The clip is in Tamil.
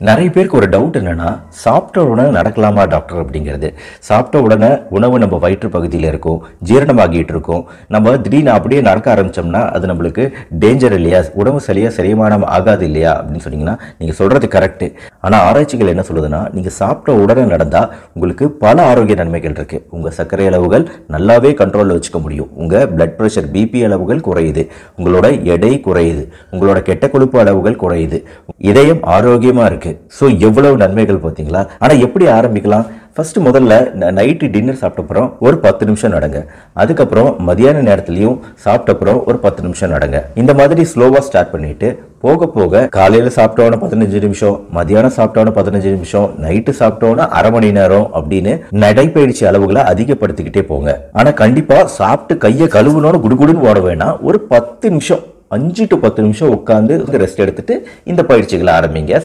நிறைய பேருக்கு ஒரு டவுட் என்னன்னா சாப்பிட்ட உடனே நடக்கலாமா டாக்டர் அப்படிங்கிறது சாப்பிட்ட உடனே உணவு நம்ம வயிற்று பகுதியில் இருக்கும் ஜீரணமாகிட்டு இருக்கும் நம்ம திடீர்னு அப்படியே நடக்க ஆரம்பிச்சோம்னா அது நம்மளுக்கு டேஞ்சர் இல்லையா உடம்பு சரியா செரிமானம் ஆகாது இல்லையா அப்படின்னு சொன்னீங்கன்னா நீங்க சொல்றது கரெக்ட் ஆனா ஆராய்ச்சிகள் என்ன சொல்லுதுன்னா நீங்க சாப்பிட்ட உடனே நடந்தா உங்களுக்கு பல ஆரோக்கிய நன்மைகள் இருக்கு உங்க சர்க்கரை அளவுகள் நல்லாவே கண்ட்ரோல்ல வச்சுக்க முடியும் உங்க பிளட் பிரஷர் பிபி அளவுகள் குறையுது உங்களோட எடை குறையுது உங்களோட கெட்ட கொழுப்பு அளவுகள் குறையுது இதயம் ஆரோக்கியமா இருக்கு ஸோ எவ்வளவு நன்மைகள் பார்த்தீங்களா ஆனா எப்படி ஆரம்பிக்கலாம் ஃபர்ஸ்ட் முதல்ல நைட்டு டின்னர் சாப்பிட்ட அப்புறம் ஒரு பத்து நிமிஷம் நடங்க அதுக்கப்புறம் மதியான நேரத்துலையும் சாப்பிட்ட அப்புறம் ஒரு பத்து நிமிஷம் நடங்க இந்த மாதிரி ஸ்லோவா ஸ்டார்ட் பண்ணிட்டு போக போக காலையில சாப்பிட்டோன்னு பதினஞ்சு நிமிஷம் மதியானம் சாப்பிட்டோன்னு பதினஞ்சு நிமிஷம் நைட்டு சாப்பிட்டோன்னு அரை மணி நேரம் அப்படின்னு நடைப்பயிற்சி அளவுகளை அதிகப்படுத்திக்கிட்டே போங்க ஆனா கண்டிப்பா சாப்பிட்டு கையை கழுவுனோன்னு குடுகுடுன்னு ஓட வேணாம் ஒரு பத்து நிமிஷம் அஞ்சு டு பத்து நிமிஷம் உட்காந்து ரெஸ்ட் எடுத்துட்டு இந்த பயிற்சிகளை ஆரம்பிங்க